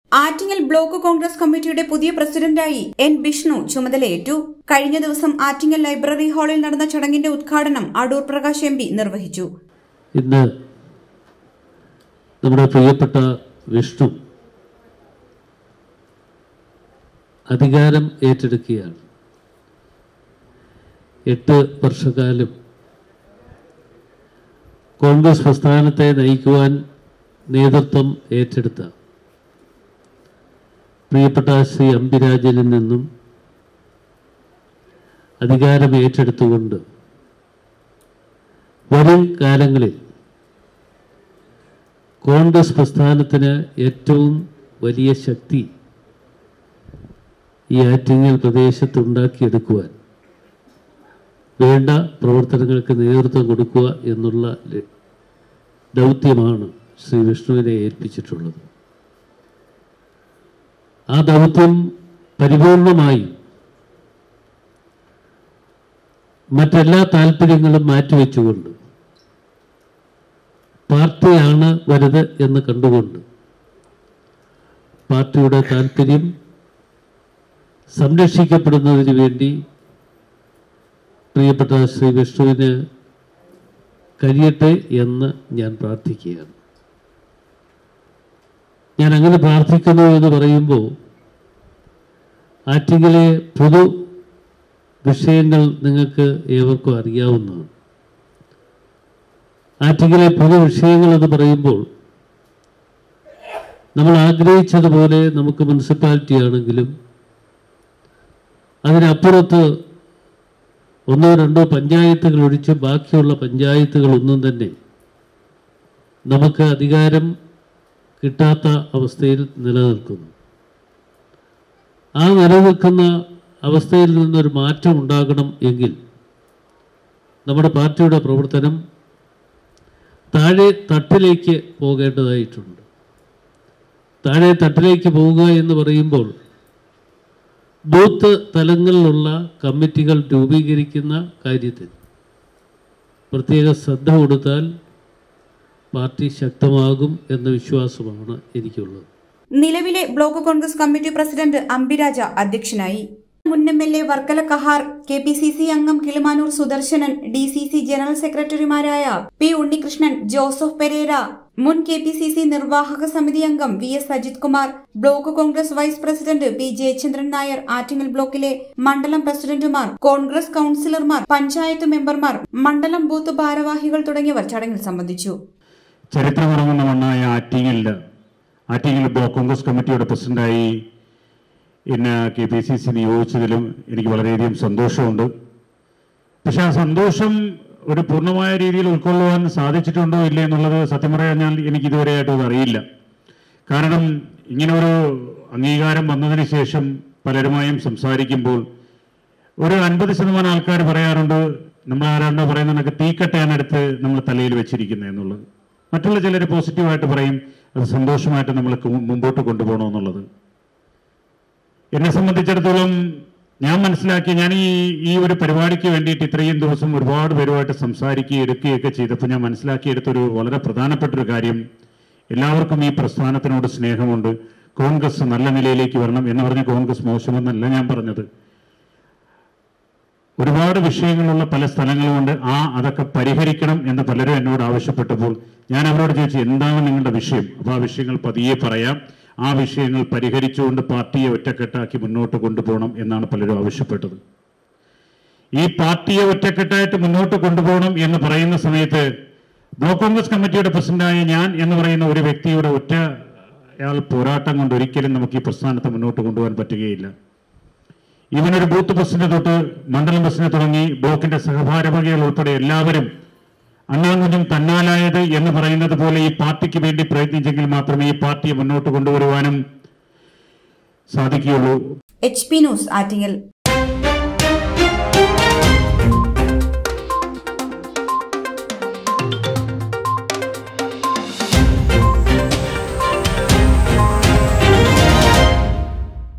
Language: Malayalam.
ആറ്റിങ്ങൽ ബ്ലോക്ക് കോൺഗ്രസ് കമ്മിറ്റിയുടെ പുതിയ പ്രസിഡന്റായി എൻ ബിഷ്ണു ചുമതലയേറ്റു കഴിഞ്ഞ ദിവസം ആറ്റിങ്ങൽ ലൈബ്രറി ഹാളിൽ നടന്ന ചടങ്ങിന്റെ ഉദ്ഘാടനം അടൂർ പ്രകാശ് എം പി നിർവഹിച്ചു ഇന്ന് നമ്മുടെ പ്രിയപ്പെട്ട വിഷ്ണു അധികാരം ഏറ്റെടുക്കുകയാണ് എട്ട് വർഷക്കാലം കോൺഗ്രസ് പ്രസ്ഥാനത്തെ നയിക്കുവാൻ നേതൃത്വം ഏറ്റെടുത്ത പ്രിയപ്പെട്ട ശ്രീ അംബിരാജനിൽ നിന്നും അധികാരം ഏറ്റെടുത്തുകൊണ്ട് വരും കാലങ്ങളിൽ കോൺഗ്രസ് പ്രസ്ഥാനത്തിന് ഏറ്റവും വലിയ ശക്തി ഈ ആറ്റിങ്ങൽ പ്രദേശത്ത് ഉണ്ടാക്കിയെടുക്കുവാൻ വേണ്ട പ്രവർത്തനങ്ങൾക്ക് നേതൃത്വം കൊടുക്കുക എന്നുള്ള ല- ദൗത്യമാണ് ശ്രീ വിഷ്ണുവിനെ ഏൽപ്പിച്ചിട്ടുള്ളത് ആ ദൗത്യം പരിപൂർണമായും മറ്റെല്ലാ താല്പര്യങ്ങളും മാറ്റിവെച്ചുകൊണ്ട് പാർട്ടിയാണ് വലുത് എന്ന് കണ്ടുകൊണ്ട് പാർട്ടിയുടെ താല്പര്യം സംരക്ഷിക്കപ്പെടുന്നതിന് വേണ്ടി പ്രിയപ്പെട്ട ശ്രീ വിഷ്ണുവിന് കഴിയട്ടെ എന്ന് ഞാൻ പ്രാർത്ഥിക്കുകയാണ് ഞാൻ അങ്ങനെ പ്രാർത്ഥിക്കുന്നു എന്ന് പറയുമ്പോൾ ആറ്റിങ്ങിലെ പൊതു വിഷയങ്ങൾ നിങ്ങൾക്ക് ഏവർക്കും അറിയാവുന്നതാണ് ആറ്റിങ്ങിലെ പൊതു വിഷയങ്ങൾ എന്ന് പറയുമ്പോൾ നമ്മൾ ആഗ്രഹിച്ചതുപോലെ നമുക്ക് മുനിസിപ്പാലിറ്റി ആണെങ്കിലും അതിനപ്പുറത്ത് ഒന്നോ രണ്ടോ പഞ്ചായത്തുകൾ ഒഴിച്ച് ബാക്കിയുള്ള പഞ്ചായത്തുകളൊന്നും തന്നെ നമുക്ക് അധികാരം കിട്ടാത്ത അവസ്ഥയിൽ നിലനിൽക്കുന്നു ആ നിലനിൽക്കുന്ന അവസ്ഥയിൽ നിന്നൊരു മാറ്റം ഉണ്ടാകണം എങ്കിൽ നമ്മുടെ പാർട്ടിയുടെ പ്രവർത്തനം താഴെ തട്ടിലേക്ക് പോകേണ്ടതായിട്ടുണ്ട് താഴെ തട്ടിലേക്ക് പോവുക എന്ന് പറയുമ്പോൾ ബൂത്ത് തലങ്ങളിലുള്ള കമ്മിറ്റികൾ രൂപീകരിക്കുന്ന കാര്യത്തിൽ പ്രത്യേക ശ്രദ്ധ കൊടുത്താൽ പാർട്ടി ശക്തമാകും എന്ന വിശ്വാസമാണ് എനിക്കുള്ളത് നിലവിലെ block Congress committee president Ambiraja അധ്യക്ഷനായി മുൻ M L A Varkala Kahar K P C C അംഗം Kilimanoor Sudarshanan D C C general സെക്രട്ടറിമാരായ പി ഉണ്ണികൃഷ്ണൻ ജോസഫ് പെരേര മുൻ കെ പി സി സി നിർവാഹക സമിതി അംഗം V S Ajith Kumar block Congress vice president P Jayachandran Nair Attingal ബ്ലോക്കിലെ മണ്ഡലം പ്രസിഡന്റുമാർ കോൺഗ്രസ് കൌൺസിലർമാർ പഞ്ചായത്ത് മെമ്പർമാർ മണ്ഡലം ബൂത്ത് ഭാരവാഹികൾ തുടങ്ങിയവർ ചടങ്ങിൽ സംബന്ധിച്ചു ചരിത്രമുറങ്ങുന്ന മണ്ണായ ആറ്റിങ്ങലിൽ ആറ്റിങ്ങൽ ബ്ലോക്ക് കോൺഗ്രസ് കമ്മിറ്റിയുടെ പ്രസിഡന്റായി എന്നെ കെ പി സി സി നിയോഗിച്ചതിലും എനിക്ക് വളരെയധികം സന്തോഷമുണ്ട് പക്ഷെ ആ സന്തോഷം ഒരു പൂർണ്ണമായ രീതിയിൽ ഉൾക്കൊള്ളുവാൻ സാധിച്ചിട്ടുണ്ടോ ഇല്ലേ എന്നുള്ളത് സത്യം പറഞ്ഞാൽ എനിക്ക് ഇതുവരെയായിട്ടും അത് അറിയില്ല കാരണം ഇങ്ങനെ ഒരു അംഗീകാരം വന്നതിന് ശേഷം പലരുമായും സംസാരിക്കുമ്പോൾ ഒരു അൻപത് ശതമാനം ആൾക്കാർ പറയാറുണ്ട് നമ്മൾ ആരാണ്ടോ പറയുന്ന കണക്ക് തീക്കട്ടയാണെടുത്ത് നമ്മൾ തലയിൽ വെച്ചിരിക്കുന്നത് എന്നുള്ളത് മറ്റുള്ള ചിലർ പോസിറ്റീവായിട്ട് പറയും അത് സന്തോഷമായിട്ട് നമ്മൾ കു- മുമ്പോട്ട് കൊണ്ടുപോകണമെന്നുള്ളത് എന്നെ സംബന്ധിച്ചിടത്തോളം ഞാൻ മനസ്സിലാക്കിയ ഞാൻ ഈ ഈ ഒരു പരിപാടിക്ക് വേണ്ടിയിട്ട് ഇത്രയും ദിവസം ഒരുപാട് പേരുമായിട്ട് സംസാരിക്കുകയും എടുക്കുകയൊക്കെ ചെയ്തപ്പോൾ ഞാൻ മനസ്സിലാക്കിയെടുത്തൊരു വളരെ പ്രധാനപ്പെട്ട ഒരു കാര്യം എല്ലാവർക്കും ഈ പ്രസ്ഥാനത്തിനോട് സ്നേഹമുണ്ട് കോൺഗ്രസ് നല്ല നിലയിലേക്ക് വരണം എന്ന് പറഞ്ഞ് കോൺഗ്രസ് മോശമെന്നല്ല ഞാൻ പറഞ്ഞത് ഒരുപാട് വിഷയങ്ങളുള്ള പല സ്ഥലങ്ങളുമുണ്ട് ആ അതൊക്കെ പരിഹരിക്കണം എന്ന് പലരും എന്നോട് ആവശ്യപ്പെട്ടപ്പോൾ ഞാൻ അവരോട് ചോദിച്ചു എന്താണ് നിങ്ങളുടെ വിഷയം അപ്പോൾ ആ വിഷയങ്ങൾ പതിയെ പറയാം ആ വിഷയങ്ങൾ പരിഹരിച്ചുകൊണ്ട് പാർട്ടിയെ ഒറ്റക്കെട്ടാക്കി മുന്നോട്ട് കൊണ്ടുപോകണം എന്നാണ് പലരും ആവശ്യപ്പെട്ടത് ഈ പാർട്ടിയെ ഒറ്റക്കെട്ടായിട്ട് മുന്നോട്ട് കൊണ്ടുപോകണം എന്ന് പറയുന്ന സമയത്ത് ബ്ലോക്ക് കോൺഗ്രസ് കമ്മിറ്റിയുടെ പ്രസിഡന്റായ ഞാൻ എന്ന് പറയുന്ന ഒരു വ്യക്തിയുടെ ഒറ്റ അയാൾ പോരാട്ടം കൊണ്ട് ഒരിക്കലും നമുക്ക് ഈ പ്രസ്ഥാനത്തെ മുന്നോട്ട് കൊണ്ടുപോകാൻ പറ്റുകയില്ല ഇവനൊരു ബൂത്ത് പ്രസിഡന്റ് തൊട്ട് മണ്ഡലം പ്രസിഡന്റ് തുടങ്ങി ബ്ലോക്കിന്റെ സഹഭാരവാഹികൾ ഉൾപ്പെടെ എല്ലാവരും അണ്ണാങ്കുഞ്ഞും തന്നാലായത് എന്ന് പറയുന്നത് പോലെ ഈ പാർട്ടിക്ക് വേണ്ടി പ്രയത്നിച്ചെങ്കിൽ മാത്രമേ ഈ പാർട്ടിയെ മുന്നോട്ട് കൊണ്ടുവരുവാനും സാധിക്കുകയുള്ളൂ എച്ച് പി ന്യൂസ് ആറ്റിങ്ങൽ